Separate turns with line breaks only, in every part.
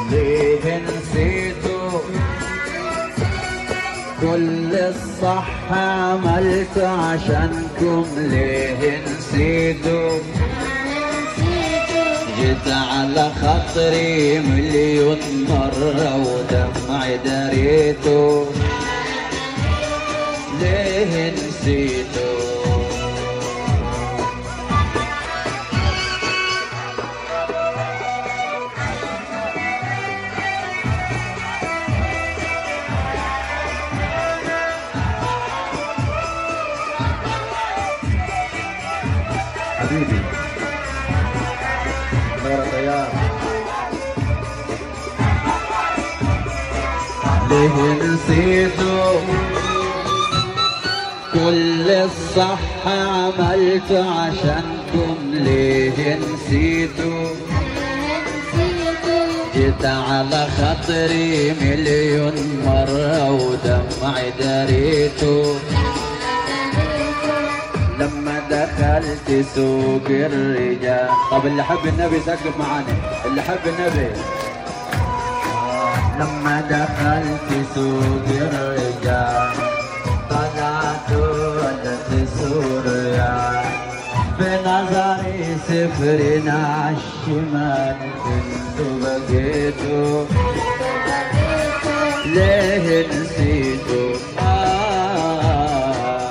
ليه نسيتوا كل الصح عملت عشانكم ليه نسيتوا جيت على خاطري مليون مرة ودمعي دريته ليه نسيته
حبيبي نور طيار
ليه نسيته كل الصح عملت عشانكم ليه نسيته جيت على خاطري مليون مرة ودمعي دريته لما دخلت سوق الرجال طب اللي حب النبي سقف معانا اللي حب النبي لما دخلت سوق الرجال طلعت ولدت سوريا بنظري سفرنا عالشمال انتو بقيتوا ليه نسيتوا آه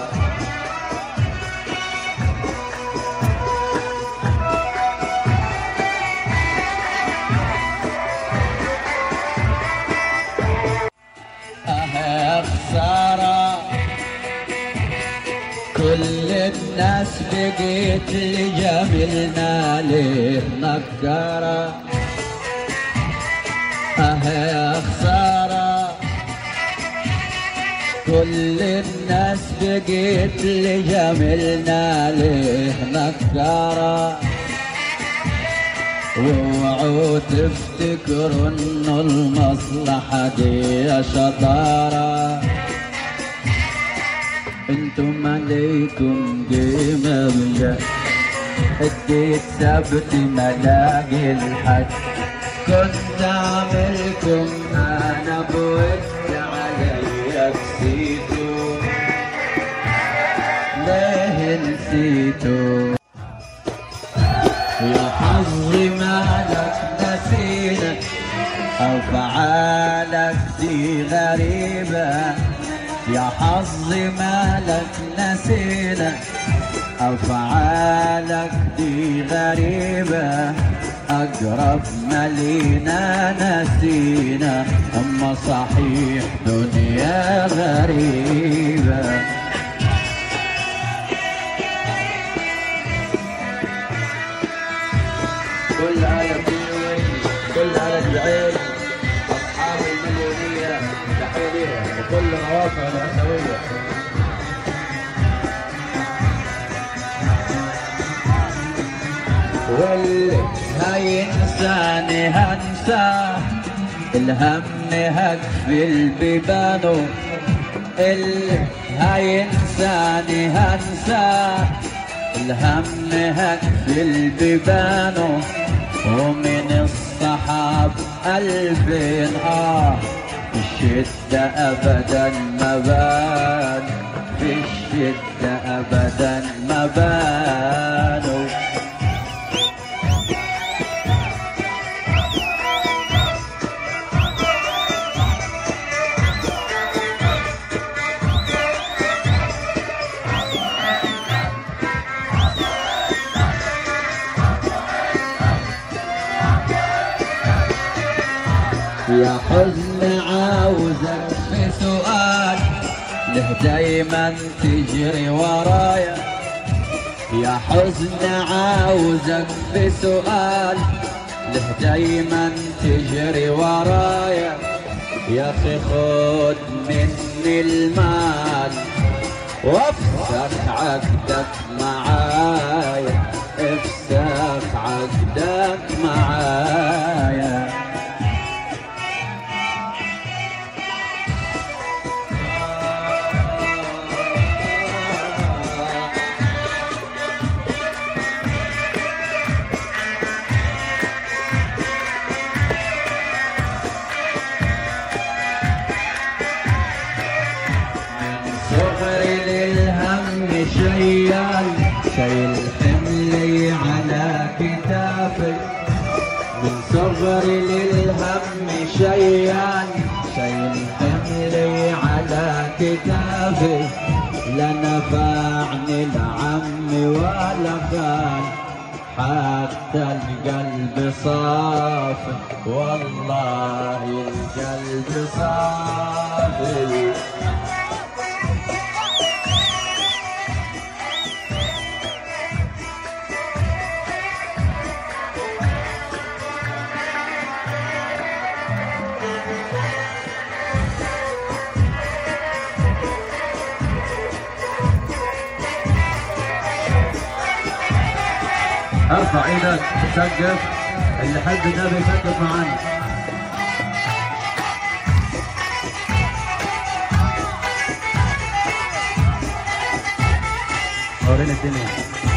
أها خسارة كل الناس بقيت لجميلنا ليه نكارة أها خسارة كل الناس بقيت لجميلنا ليه نكارة اوعوا تفتكروا انه المصلحة دي شطارة انتم عليكم قيمة بجد اديت سبت ملاقي الحد كنت اعملكم انا بود علي كسيتوا ليه نسيتوا يا حظي مالك نسينا أفعالك دي غريبة يا حظي مالك نسينا أفعالك دي غريبة أقرب ملينا نسينا أما صحيح دنيا غريبة كل آية بتوي كل آية بعين أصحاب المليونية تحية ليهم وكل مواقع الأسوية واللي هينساني هنساه الهم هكفي البيبانو اللي هينساني هنساه الهم هكفي البيبان ومن الصحاب قلبي آه الشدة أبدا ما بان في الشدة أبدا ما بانوا يا حزن عاوزك في سؤال له دايما تجري ورايا يا حزن عاوزك في سؤال له دايما تجري ورايا يا اخي خد مني المال وافسخ عقدك معايا افسخ عقدك معايا شيال شايل حملي على كتافي من صغري للهم شيال شايل حملي على كتافي لا نفعني العم ولا خال حتى القلب صافي والله القلب صافي ارفع ايدك سقف اللي حد النبي يسقف معانا ورينا الدنيا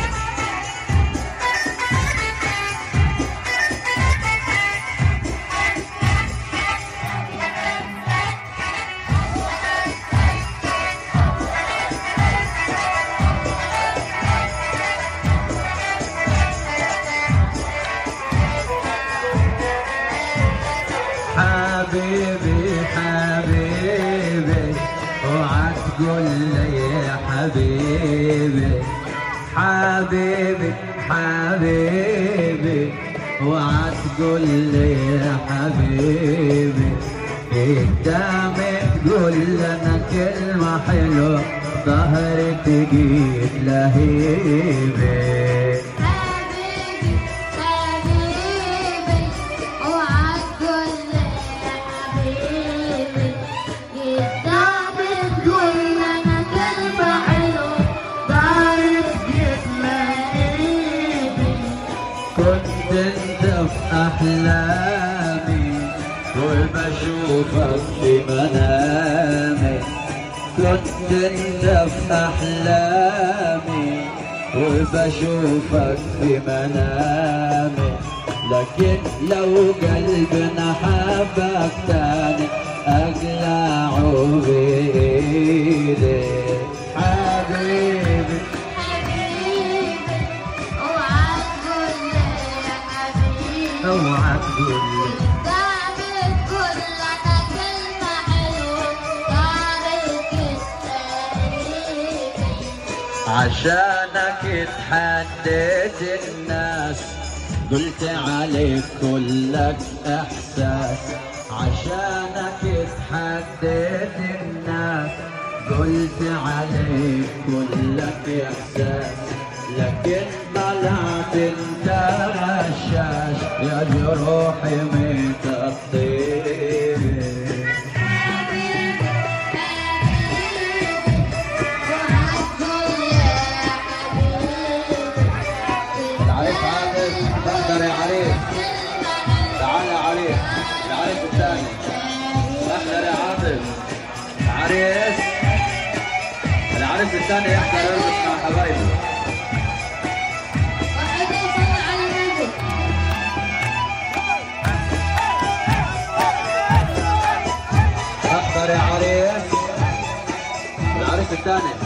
حبيبي حبيبي اوعى تقول لي يا حبيبي حبيبي حبيبي اوعى تقول لي يا حبيبي قدامي تقول لنا كلمة حلوة ظهري تجيب لهيبي
حبيبي حبيبي اوعى تقول لي يا حبيبي قدامي تقول انا كلمة حلوة ضارب يتمنيني
كنت انت في احلامي كل ما اشوفك في منامي كنت انت في احلامي وبشوفك في منامي لكن لو قلبنا حبك تاني اقلعه بايدي حبيبي
حبيبي اوعى تقول لي يا حبيبي
اوعى تقول لي
قدامي تقول انا كلمة حلوة ضارب يتمنيني
عشانك اتحديت الناس قلت عليك كلك احساس عشانك اتحديت الناس قلت عليك كلك احساس لكن طلعت انت غشاش يا جروحي ميت الطيب
حبيبي حبيبي اوعى تقول لي يا حبيبي
العريس عاطف تقدر يا عريس تعال يا عريس العريس الثاني احضر يا عاطف عريس العريس الثاني يحضر يرقص مع حبايبه
واحد يصلي على النبي
احضر يا عريس العريس الثاني